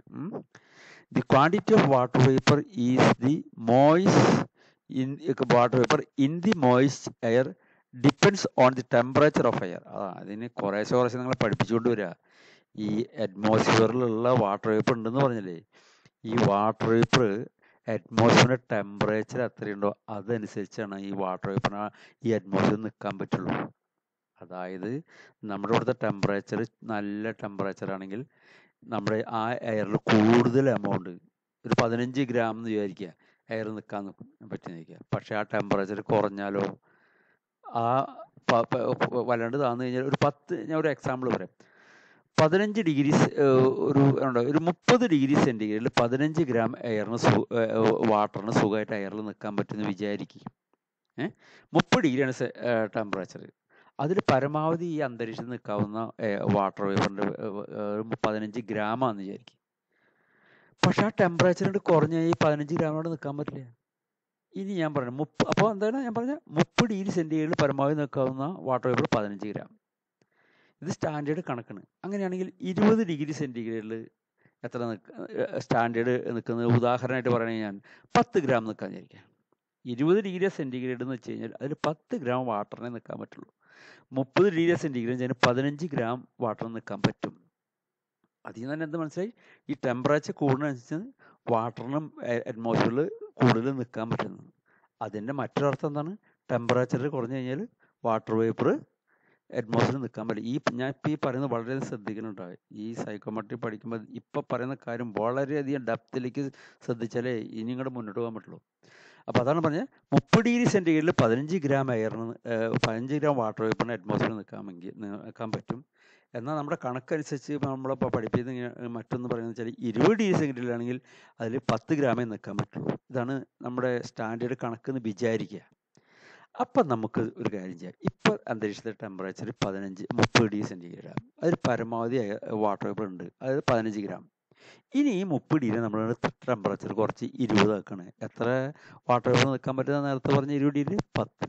the quantity of water vapour is the moist in water vapour in the moist air depends on the temperature of air അതാ അതിന് കുറേശ്ശെ കുറേശ്ശെ നിങ്ങളെ പഠിപ്പിച്ചുകൊണ്ട് വരിക ഈ അറ്റ്മോസ്ഫിയറിലുള്ള വാട്ടർ വേപ്പർ ഉണ്ടെന്ന് പറഞ്ഞില്ലേ ഈ വാട്ടർ വേപ്പർ അറ്റ്മോസ്ഫിയറിൻ്റെ ടെമ്പറേച്ചർ എത്രയുണ്ടോ അതനുസരിച്ചാണ് ഈ വാട്ടർ വേപ്പറിന് ഈ അറ്റ്മോസ്ഫിയറിൽ നിൽക്കാൻ പറ്റുള്ളൂ അതായത് നമ്മുടെ ഇവിടുത്തെ ടെമ്പറേച്ചർ നല്ല ടെമ്പറേച്ചർ ആണെങ്കിൽ നമ്മുടെ ആ എയറിൽ കൂടുതൽ എമൗണ്ട് ഒരു പതിനഞ്ച് ഗ്രാം എന്ന് വിചാരിക്കുക എയർ നിൽക്കാൻ പറ്റുന്ന വിചാരിക്കുക പക്ഷേ ആ ടെമ്പറേച്ചർ കുറഞ്ഞാലോ ആ പ- പ- വല്ലാണ്ട് താന്നു കഴിഞ്ഞാൽ ഒരു പത്ത് ഞാൻ ഒരു എക്സാമ്പിൾ പറയാം പതിനഞ്ച് ഡിഗ്രി ഒരു എന്താ ഒരു മുപ്പത് ഡിഗ്രി സെൻറ്റിഗ്രേഡിൽ പതിനഞ്ച് ഗ്രാം എയറിന് സു വാട്ടറിന് സുഖമായിട്ട് എയറിൽ നിൽക്കാൻ പറ്റുമെന്ന് വിചാരിക്കും ഏഹ് മുപ്പത് ഡിഗ്രിയാണ് ടെമ്പറേച്ചർ അതിൽ പരമാവധി ഈ അന്തരീക്ഷത്തിൽ നിൽക്കാവുന്ന വാട്ടർ വേപ്പറിൻ്റെ പതിനഞ്ച് ഗ്രാമാന്ന് വിചാരിക്കും പക്ഷെ ആ ടെമ്പറേച്ചർ കുറഞ്ഞ ഈ പതിനഞ്ച് ഗ്രാമോട് നിൽക്കാൻ പറ്റില്ല ഇനി ഞാൻ പറഞ്ഞു മുപ്പ അപ്പോൾ എന്താണ് ഞാൻ പറഞ്ഞ മുപ്പത് ഡിഗ്രി സെൻറ്റിഗ്രേഡിൽ പരമാവധി നിൽക്കാവുന്ന വാട്ടർ വേപ്പർ പതിനഞ്ച് ഗ്രാം ഇത് സ്റ്റാൻഡേർഡ് കണക്കാണ് അങ്ങനെയാണെങ്കിൽ ഇരുപത് ഡിഗ്രി സെൻറ്റിഗ്രേഡിൽ എത്ര സ്റ്റാൻഡേർഡ് നിൽക്കുന്നത് ഉദാഹരണമായിട്ട് പറയുകയാണെങ്കിൽ ഞാൻ പത്ത് ഗ്രാം നിൽക്കാൻ വിചാരിക്കാം ഇരുപത് ഡിഗ്രി സെൻറ്റിഗ്രേഡ് എന്ന് വെച്ച് കഴിഞ്ഞാൽ അതിൽ പത്ത് ഗ്രാം വാട്ടറിനെ നിൽക്കാൻ പറ്റുള്ളൂ മുപ്പത് ഡിഗ്രി സെൻറ്റിഗ്രേഡ് വെച്ചാൽ പതിനഞ്ച് ഗ്രാം വാട്ടർ നിൽക്കാൻ പറ്റും അതിൽ നിന്ന് തന്നെ എന്ത് മനസ്സിലായി ഈ ടെമ്പറേച്ചർ കൂടുന്നതനുസരിച്ച് വാട്ടറിനും അറ്റ്മോസ്ഫിയറിൽ കൂടുതൽ നിൽക്കാൻ പറ്റുന്നത് അതിൻ്റെ മറ്റൊരർത്ഥം എന്താണ് ടെമ്പറേച്ചർ കുറഞ്ഞു കഴിഞ്ഞാൽ വാട്ടർ വേപ്പർ അറ്റ്മോസ്ഫിയറിൽ നിൽക്കാൻ പറ്റില്ല ഈ ഞാൻ ഇപ്പോൾ ഈ പറയുന്നത് വളരെ ശ്രദ്ധിക്കുന്നുണ്ടാവും ഈ സൈക്കോമെട്രി പഠിക്കുമ്പോൾ ഇപ്പോൾ പറയുന്ന കാര്യം വളരെയധികം ഡെപ്തിലേക്ക് ശ്രദ്ധിച്ചാലേ ഇനി ഇങ്ങോട്ട് മുന്നോട്ട് പോകാൻ പറ്റുള്ളൂ അപ്പോൾ അതാണ് പറഞ്ഞത് മുപ്പത് ഡിഗ്രി സെൻറ്റിഗ്രേഡിൽ പതിനഞ്ച് ഗ്രാം എയറിന് പതിനഞ്ച് ഗ്രാം വാട്ടർ വേപ്പറിന് അറ്റ്മോസ്ഫിയറിൽ നിൽക്കാമെങ്കിൽ നിൽക്കാൻ പറ്റും എന്നാൽ നമ്മുടെ കണക്കനുസരിച്ച് നമ്മളിപ്പോൾ പഠിപ്പിക്കുന്ന മറ്റൊന്ന് പറയുന്നത് വെച്ചാൽ ഇരുപത് ഡിഗ്രി സെൻറ്റിഗ്രേഡിലാണെങ്കിൽ അതിൽ പത്ത് ഗ്രാമേ നിൽക്കാൻ പറ്റുള്ളൂ ഇതാണ് നമ്മുടെ സ്റ്റാൻഡേർഡ് കണക്കെന്ന് വിചാരിക്കുക അപ്പം നമുക്ക് ഒരു കാര്യം ചെയ്യാം ഇപ്പോൾ അന്തരീക്ഷത്തിലെ ടെമ്പറേച്ചർ പതിനഞ്ച് മുപ്പത് ഡിഗ്രി സെൻറ്റിഗ്രേഡാണ് അതിൽ പരമാവധി വാട്ടർ വേപ്പർ ഉണ്ട് അതായത് പതിനഞ്ച് ഗ്രാം ഇനി ഈ മുപ്പത് ഡിഗ്രി നമ്മൾ ടെമ്പറേച്ചർ കുറച്ച് ഇരുപത് ആക്കണേ എത്ര വാട്ടർ വേപ്പർ നിൽക്കാൻ പറ്റുന്ന നേരത്തെ പറഞ്ഞ ഇരുപത് ഡിഗ്രി പത്ത്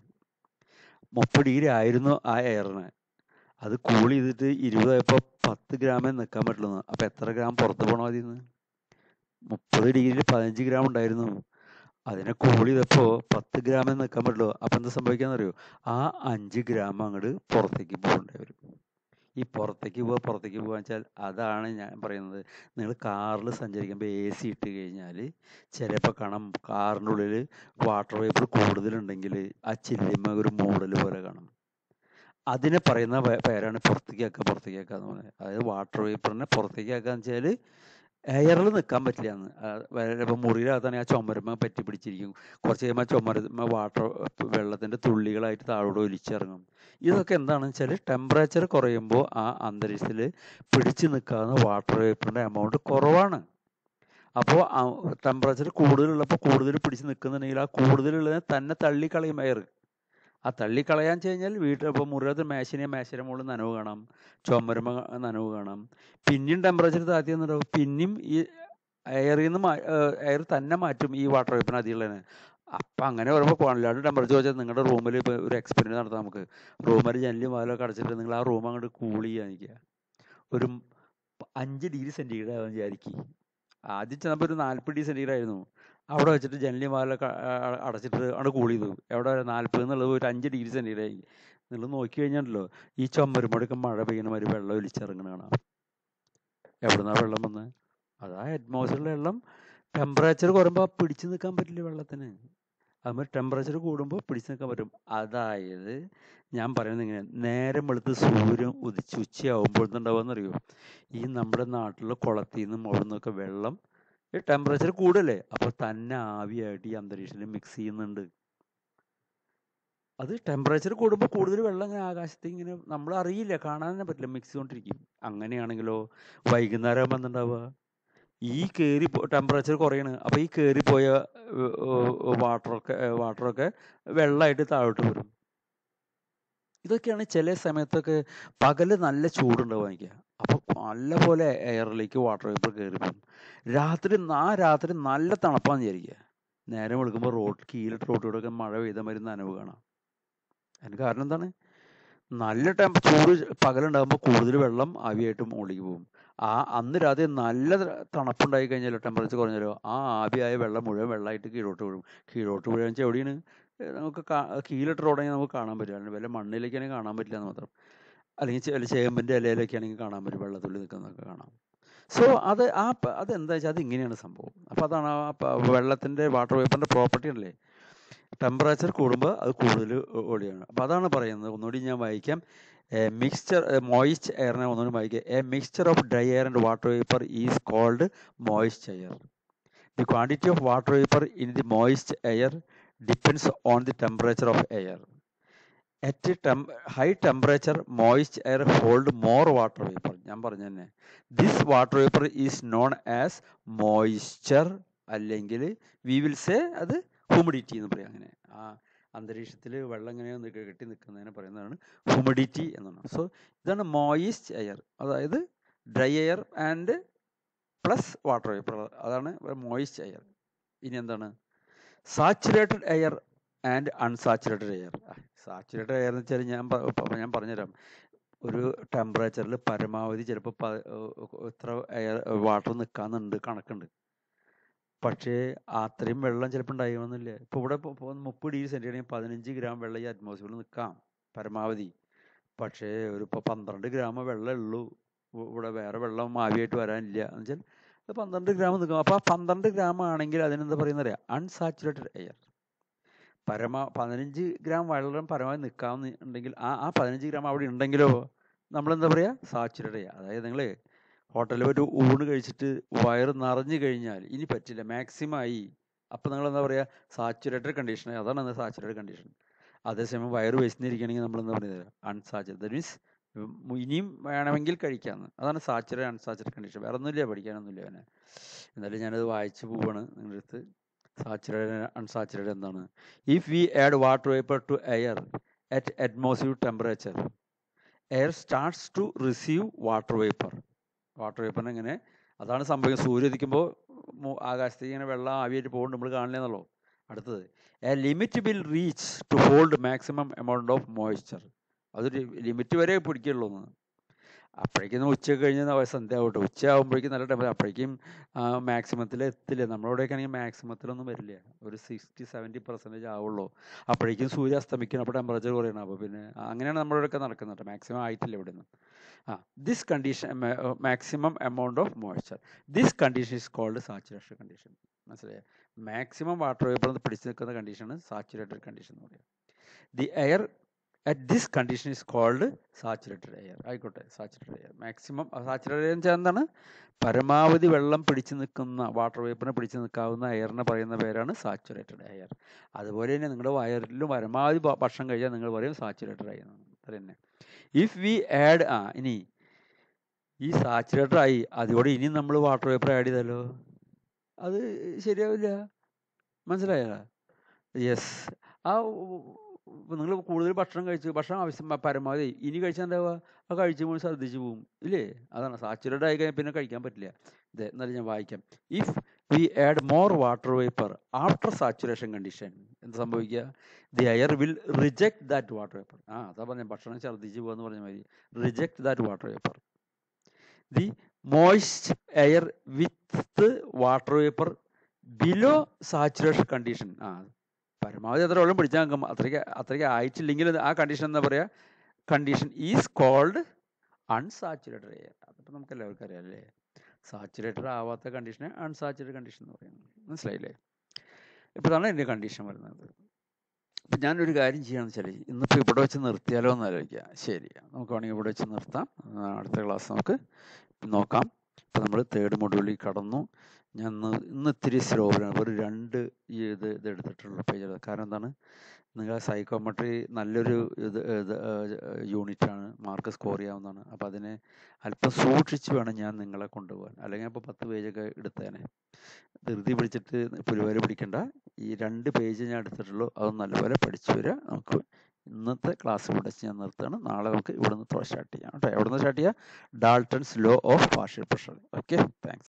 മുപ്പത് ഡിഗ്രി ആയിരുന്നു ആ എയറിന് അത് കൂൾ ചെയ്തിട്ട് ഇരുപതായപ്പോൾ പത്ത് ഗ്രാമേ നിൽക്കാൻ പറ്റുള്ളൂ അപ്പോൾ എത്ര ഗ്രാം പുറത്ത് പോകണം അതിൽ നിന്ന് മുപ്പത് ഡിഗ്രിയിൽ പതിനഞ്ച് ഗ്രാം ഉണ്ടായിരുന്നു അതിനെ കൂൾ ചെയ്തപ്പോൾ പത്ത് ഗ്രാമേ നിൽക്കാൻ പറ്റുള്ളൂ അപ്പം എന്താ സംഭവിക്കാന്നറിയോ ആ അഞ്ച് ഗ്രാം അങ്ങോട്ട് പുറത്തേക്ക് പോകേണ്ടി വരും ഈ പുറത്തേക്ക് പോവുക പുറത്തേക്ക് പോകുക വെച്ചാൽ അതാണ് ഞാൻ പറയുന്നത് നിങ്ങൾ കാറിൽ സഞ്ചരിക്കുമ്പോൾ എ സി ഇട്ട് കഴിഞ്ഞാൽ ചിലപ്പോൾ കാണാം കാറിൻ്റെ ഉള്ളിൽ വാട്ടർ വേപ്പർ കൂടുതലുണ്ടെങ്കിൽ ആ ചില്ലിമ്മ ഒരു മൂടൽ പോലെ കാണും അതിനെ പറയുന്ന പേരാണ് പുറത്തേക്ക് ആക്കുക പുറത്തേക്ക് ആക്കുക എന്ന് പറയുന്നത് അതായത് വാട്ടർ വേപ്പറിനെ പുറത്തേക്ക് ആക്കുക എന്ന് വെച്ചാൽ എയറിൽ നിൽക്കാൻ പറ്റില്ല എന്ന് ഇപ്പം മുറിയിലകത്താണെങ്കിൽ ആ ചുമരുമ്മ പറ്റി പിടിച്ചിരിക്കും കുറച്ച് കഴിയുമ്പോൾ ചുമരുമ്മ വാട്ടർ വെള്ളത്തിൻ്റെ തുള്ളികളായിട്ട് താഴോട്ട് ഒലിച്ചിറങ്ങും ഇതൊക്കെ എന്താണെന്ന് വെച്ചാൽ ടെമ്പറേച്ചർ കുറയുമ്പോൾ ആ അന്തരീക്ഷത്തിൽ പിടിച്ചു നിൽക്കാവുന്ന വാട്ടർ വേപ്പറിൻ്റെ എമൗണ്ട് കുറവാണ് അപ്പോൾ ടെമ്പറേച്ചർ കൂടുതലുള്ളപ്പോൾ കൂടുതൽ പിടിച്ച് നിൽക്കുന്നുണ്ടെങ്കിൽ ആ കൂടുതലുള്ളതിനെ തന്നെ തള്ളിക്കളയും എയർ ആ തള്ളിക്കളയാൻ വെച്ച് കഴിഞ്ഞാൽ വീട്ടിൽ ഇപ്പോൾ മുറിയത്ത് മേശിനെ മേശയുടെ മുകളിൽ നനവ് കാണാം ചുമരുമ നനവ് കാണാം പിന്നെയും ടെമ്പറേച്ചർ താഴ്ത്തി വന്നിട്ടുണ്ടാവും പിന്നെയും ഈ എയറിൽ നിന്ന് എയർ തന്നെ മാറ്റും ഈ വാട്ടർ വേപ്പിന് അതിലുള്ളതിന് അപ്പം അങ്ങനെ വരുമ്പോൾ അല്ലാണ്ട് ടെമ്പറേച്ചർ വെച്ചാൽ നിങ്ങളുടെ റൂമിൽ ഇപ്പോൾ ഒരു എക്സ്പെരിമെൻറ്റ് നടത്താം നമുക്ക് റൂമിൽ ജനലും വാലൊക്കെ അടച്ചിട്ട് നിങ്ങൾ ആ റൂം അങ്ങോട്ട് കൂൾ ചെയ്യാൻ നിൽക്കുക ഒരു അഞ്ച് ഡിഗ്രി സെൻറ്റിഗ്രേഡ് ആവാൻ വിചാരിക്കും ആദ്യം ചെന്നപ്പോൾ ഒരു നാൽപ്പത് ഡിഗ്രി സെൻറ്റിഗ്രേഡ് ആയിരുന്നു അവിടെ വെച്ചിട്ട് ജനലും വാലൊക്കെ അടച്ചിട്ട് അവിടെ കൂൾ ചെയ്തു എവിടെ നാൽപ്പത് എന്നുള്ളത് ഒരു അഞ്ച് ഡിഗ്രി സെൻറ്റിഗ്രേഡ് ആയി നിങ്ങൾ നോക്കി കഴിഞ്ഞാലോ ഈ ചുമരുമ്പോഴൊക്കെ മഴ പെയ്യുന്ന മാതിരി വെള്ളം ഒലിച്ചിറങ്ങണ കാണാം എവിടുന്നാ വെള്ളം വന്ന് അതാ അറ്റ്മോസ്ഫിയറിലെ വെള്ളം ടെമ്പറേച്ചർ കുറയുമ്പോൾ പിടിച്ചു നിൽക്കാൻ പറ്റില്ല വെള്ളത്തിന് അതുമ്പോൾ ടെമ്പറേച്ചർ കൂടുമ്പോൾ പിടിച്ചു നിൽക്കാൻ പറ്റും അതായത് ഞാൻ പറയുന്നത് ഇങ്ങനെ നേരം വെളുത്ത് സൂര്യൻ ഉദിച്ച് ഉച്ചയാവുമ്പോൾ എന്തുണ്ടാവുമെന്നറിയോ ഈ നമ്മുടെ നാട്ടിലെ കുളത്തിൽ നിന്നും അവിടെ നിന്നൊക്കെ വെള്ളം ഈ ടെമ്പറേച്ചർ കൂടുതലേ അപ്പോൾ തന്നെ ആവിയായിട്ട് ഈ അന്തരീക്ഷത്തിൽ മിക്സ് ചെയ്യുന്നുണ്ട് അത് ടെമ്പറേച്ചർ കൂടുമ്പോൾ കൂടുതൽ വെള്ളം ഇങ്ങനെ ആകാശത്ത് ഇങ്ങനെ നമ്മൾ അറിയില്ല കാണാൻ തന്നെ പറ്റില്ല മിക്സ് ചെയ്തുകൊണ്ടിരിക്കും അങ്ങനെയാണെങ്കിലോ വൈകുന്നേരം ആകുമ്പോൾ എന്തുണ്ടാവുക ഈ കയറി ടെമ്പറേച്ചർ കുറയണ് അപ്പോൾ ഈ കയറിപ്പോയ വാട്ടറൊക്കെ വാട്ടറൊക്കെ വെള്ളമായിട്ട് താഴോട്ട് വരും ഇതൊക്കെയാണ് ചില സമയത്തൊക്കെ പകല് നല്ല ചൂടുണ്ടാവും എനിക്ക് അപ്പോൾ നല്ല പോലെ എയറിലേക്ക് വാട്ടർ വേപ്പർ കയറി പോകും രാത്രി ആ രാത്രി നല്ല തണുപ്പാന്ന് വിചാരിക്കുക നേരം വെളുക്കുമ്പോൾ റോഡ് കീഴിലിട്ട് റോഡിലൂടെ മഴ പെയ്ത മാതിരി നനവ് കാണാം അതിന് കാരണം എന്താണ് നല്ല ടെമ്പ ചൂട് പകലുണ്ടാകുമ്പോൾ കൂടുതൽ വെള്ളം ആവിയായിട്ട് മുകളിലേക്ക് പോകും ആ അന്ന് രാത്രി നല്ല തണുപ്പുണ്ടായി കഴിഞ്ഞാലോ ടെമ്പറേച്ചർ കുറഞ്ഞാലോ ആ ആവിയായ വെള്ളം മുഴുവൻ വെള്ളമായിട്ട് കീഴോട്ട് വീഴും കീഴോട്ട് വീഴുക വെച്ചാൽ എവിടെയാണ് നമുക്ക് കീഴിലിട്ട് റോഡാണെങ്കിൽ നമുക്ക് കാണാൻ പറ്റും അല്ലെങ്കിൽ വല്ല മണ്ണിലേക്കാണെങ്കിൽ കാണാൻ പറ്റില്ല എന്ന് മാത്രം അല്ലെങ്കിൽ ചില ചേമ്പിൻ്റെ ഇലയിലൊക്കെ ആണെങ്കിൽ കാണാൻ പറ്റും വെള്ളത്തുള്ളി നിൽക്കുന്നതൊക്കെ കാണാം സോ അത് ആ അതെന്താ വെച്ചാൽ അത് ഇങ്ങനെയാണ് സംഭവം അപ്പോൾ അതാണ് ആ വെള്ളത്തിൻ്റെ വാട്ടർ വേപ്പറിൻ്റെ പ്രോപ്പർട്ടി അല്ലേ ടെമ്പറേച്ചർ കൂടുമ്പോൾ അത് കൂടുതൽ ഒളിയാണ് അപ്പോൾ അതാണ് പറയുന്നത് ഒന്നുകൂടി ഞാൻ വായിക്കാം എ മിക്സ്ചർ മോയിസ്റ്റ് എയറിനെ ഒന്നുകൂടി വായിക്കാം a mixture of dry air and water vapour is called moist air the quantity of water vapour in the moist air depends on the temperature of air at ടെം high temperature moist air hold more water vapour ഞാൻ പറഞ്ഞു തന്നെ this water vapour is known as moisture അല്ലെങ്കിൽ we will say അത് humidity എന്ന് പറയാം അങ്ങനെ ആ അന്തരീക്ഷത്തിൽ വെള്ളം ഇങ്ങനെ കെട്ടി നിൽക്കുന്നതിനെ പറയുന്നതാണ് ഹ്യൂമിഡിറ്റി എന്നാണ് സോ ഇതാണ് മോയിസ്റ്റ് എയർ അതായത് dry air and plus water vapour അതാണ് മോയിസ്റ്റ് എയർ ഇനി എന്താണ് saturated air and unsaturated air saturated air എന്ന് വെച്ചാൽ ഞാൻ ഞാൻ പറഞ്ഞുതരാം ഒരു ടെമ്പറേച്ചറിൽ പരമാവധി ചിലപ്പോൾ എത്ര എയർ വാട്ടർ നിൽക്കാന്നുണ്ട് കണക്കുണ്ട് പക്ഷേ അത്രയും വെള്ളം ചിലപ്പോൾ ഉണ്ടായിരുന്നില്ല ഇപ്പോൾ ഇവിടെ മുപ്പത് ഡിഗ്രി സെൻറ്റിഗ്രേഡ് പതിനഞ്ച് ഗ്രാം വെള്ളം ഈ അറ്റ്മോസ്ഫിയറിൽ നിൽക്കാം പരമാവധി പക്ഷേ ഒരു ഇപ്പോൾ പന്ത്രണ്ട് ഗ്രാം വെള്ളം ഉള്ളൂ ഇവിടെ വേറെ വെള്ളം ആവിയായിട്ട് വരാനില്ല എന്ന് വെച്ചാൽ അത് പന്ത്രണ്ട് ഗ്രാം നിൽക്കും അപ്പോൾ ആ പന്ത്രണ്ട് ഗ്രാം ആണെങ്കിൽ അതിനെന്താ പറയുന്നത് അറിയാം അൺസാച്ചുറേറ്റഡ് എയർ പരമാ പതിനഞ്ച് ഗ്രാം വെള്ളം പരമാവധി നിൽക്കാമെന്നുണ്ടെങ്കിൽ ആ ആ പതിനഞ്ച് ഗ്രാം അവിടെ ഉണ്ടെങ്കിലോ നമ്മളെന്താ പറയുക സാച്ചുറേറ്റ് ചെയ്യുക അതായത് നിങ്ങൾ ഹോട്ടലിൽ ഒരു ഊണ് കഴിച്ചിട്ട് വയറ് നിറഞ്ഞു കഴിഞ്ഞാൽ ഇനി പറ്റില്ല മാക്സിമം ആയി അപ്പോൾ നിങ്ങൾ എന്താ പറയുക സാച്ചുറേറ്റഡ് കണ്ടീഷൻ അതാണ് സാച്ചുറേറ്റഡ് കണ്ടീഷൻ അതേസമയം വയറ് വിശന്നിരിക്കണമെങ്കിൽ നമ്മൾ എന്താ പറയുന്നത് അൺസാച്ചുറേറ്റഡ് ദറ്റ് മീൻസ് ഇനിയും വേണമെങ്കിൽ കഴിക്കാമെന്ന് അതാണ് സാച്ചുറേറ്റ് അൺസാച്ചുറേറ്റ് കണ്ടീഷൻ വേറെ ഒന്നുമില്ല പഠിക്കാനൊന്നുമില്ല അവനെ എന്നാലും ഞാനത് വായിച്ചു പോവാണ് നിങ്ങളുടെ അടുത്ത് സാച്ചുറേറ്റഡ് അൺസാച്ചുറേറ്റഡ് എന്താണ് if we add water vapour to air at atmosphere temperature air starts to receive water vapour വാട്ടർ വേപ്പറിന് എങ്ങനെ അതാണ് സംഭവിക്കുന്നത് സൂര്യ ഉദിക്കുമ്പോൾ ആകാശത്തേക്ക് ഇങ്ങനെ വെള്ളം ആവിയായിട്ട് പോകുന്നുണ്ട് നമ്മൾ കാണില്ലെന്നല്ലോ അടുത്തത് a limit will reach to hold maximum amount of moisture അതൊരു ലിമിറ്റ് വരെ പിടിക്കുള്ളൂ എന്ന് അപ്പോഴേക്കും ഉച്ച കഴിഞ്ഞ് സന്ധ്യ ആവട്ടെ ഉച്ച ആകുമ്പോഴേക്കും നല്ല ടെമ്പറേച്ചർ അപ്പോഴേക്കും മാക്സിമത്തിൽ എത്തില്ല നമ്മളവിടെയൊക്കെ ആണെങ്കിൽ മാക്സിമത്തിലൊന്നും വരില്ല ഒരു സിക്സ്റ്റി സെവൻറ്റി പെർസെൻറ്റേജ് ആവുള്ളൂ അപ്പോഴേക്കും സൂര്യ അസ്തമിക്കണം അപ്പോൾ ടെമ്പറേച്ചർ കുറയണം അപ്പോൾ പിന്നെ അങ്ങനെയാണ് നമ്മളവിടെയൊക്കെ നടക്കുന്നത് മാക്സിമം ആയിട്ടില്ല ഇവിടെ നിന്ന് ആ this condition maximum amount of moisture this condition is called saturation condition മനസ്സിലായോ മാക്സിമം വാട്ടർ വേപ്പർ പിടിച്ചു നിൽക്കുന്ന കണ്ടീഷനാണ് സാച്ചുറേറ്റഡ് കണ്ടീഷൻ എന്ന് പറയുക the air at this condition is called saturated air ആയിക്കോട്ടെ saturated air maximum saturated air വെച്ചാൽ എന്താണ് പരമാവധി വെള്ളം പിടിച്ചു നിൽക്കുന്ന വാട്ടർ വേപ്പറിനെ പിടിച്ചു നിൽക്കാവുന്ന എയറിനെ പറയുന്ന പേരാണ് സാച്ചുറേറ്റഡ് എയർ അതുപോലെ തന്നെ നിങ്ങളുടെ വയറിലും പരമാവധി ഭക്ഷണം കഴിച്ചാൽ നിങ്ങൾ പറയും സാച്ചുറേറ്റഡ് എയർ അത്ര തന്നെ ഇഫ് വി ആഡ് ആ ഇനി ഈ സാച്ചുറേറ്റഡ് ആയി അതുകൂടെ ഇനി നമ്മൾ വാട്ടർ വേപ്പർ ആഡ് ചെയ്താലോ അത് ശരിയാവില്ല മനസ്സിലായ യെസ് ആ നിങ്ങൾ കൂടുതൽ ഭക്ഷണം കഴിച്ചു ഭക്ഷണം ആവശ്യം പരമാവധി ഇനി കഴിച്ചാൽ എന്താവുക ആ കഴിച്ചു പോകുമ്പോൾ ശ്രദ്ധിച്ചു പോകും ഇല്ലേ അതാണ് സാച്ചുറേറ്റഡ് ആയി കഴിഞ്ഞാൽ പിന്നെ കഴിക്കാൻ പറ്റില്ല ഇത് എന്നാലും ഞാൻ വായിക്കാം if we add more water vapour after saturation condition എന്ത് സംഭവിക്കുക the air will reject that water vapour ആ അതാ പറഞ്ഞ ഭക്ഷണം ഛർദ്ദിച്ചു പോകുക പറഞ്ഞ മാതിരി reject that water vapour the moist air with water vapour below saturation condition ആ പരമാവധി എത്ര വെള്ളം പിടിച്ചാൽ നോക്കും അത്രയ്ക്ക് അത്രയ്ക്ക് ആയിട്ടില്ലെങ്കിൽ ആ കണ്ടീഷൻ എന്താ പറയുക condition is called unsaturated air അതിപ്പോൾ നമുക്ക് എല്ലാവർക്കും അറിയാം അല്ലേ സാച്ചുറേറ്റഡ് ആവാത്ത കണ്ടീഷനെ അൺസാച്ചുറേറ്റഡ് കണ്ടീഷൻ എന്ന് പറയുന്നത് മനസ്സിലായില്ലേ ഇപ്പോൾ ഇതാണ് എൻ്റെ കണ്ടീഷൻ വരുന്നത് അപ്പം ഞാനൊരു കാര്യം ചെയ്യാന്ന് വെച്ചാൽ ഇന്നിപ്പോൾ ഇവിടെ വെച്ച് നിർത്തിയാലോ എന്ന് ആലോചിക്കുക ശരി നമുക്ക് വേണമെങ്കിൽ ഇവിടെ വെച്ച് നിർത്താം അടുത്ത ക്ലാസ് നമുക്ക് നോക്കാം ഇപ്പം നമ്മൾ തേർഡ് മൊഡ്യൂളിൽ കടന്നു ഞാൻ ഇന്ന് ഇന്ന് ഇത്തിരി സ്ലോവിലാണ് ഒരു രണ്ട് ഈ ഇത് ഇത് എടുത്തിട്ടുള്ള പേജ് കാരണം എന്താണ് നിങ്ങൾ സൈക്കോമെട്രി നല്ലൊരു ഇത് ഇത് യൂണിറ്റാണ് മാർക്ക് സ്കോർ ചെയ്യാവുന്നതാണ് അപ്പോൾ അതിനെ അല്പം സൂക്ഷിച്ച് വേണം ഞാൻ നിങ്ങളെ കൊണ്ടുപോകാൻ അല്ലെങ്കിൽ അപ്പോൾ പത്ത് പേജൊക്കെ എടുത്തേനെ ധൃതി പിടിച്ചിട്ട് പുരുവരെ പിടിക്കണ്ട ഈ രണ്ട് പേജ് ഞാൻ എടുത്തിട്ടുള്ളൂ അത് നല്ലപോലെ പഠിച്ചു വരിക നമുക്ക് ഇന്നത്തെ ക്ലാസ് ഇവിടെ ഞാൻ നിർത്തുകയാണ് നാളെ നമുക്ക് ഇവിടെ നിന്ന് സ്റ്റാർട്ട് ചെയ്യാം കേട്ടോ എവിടെ നിന്ന് സ്റ്റാർട്ട് ചെയ്യാം Dalton's law of partial pressure okay thanks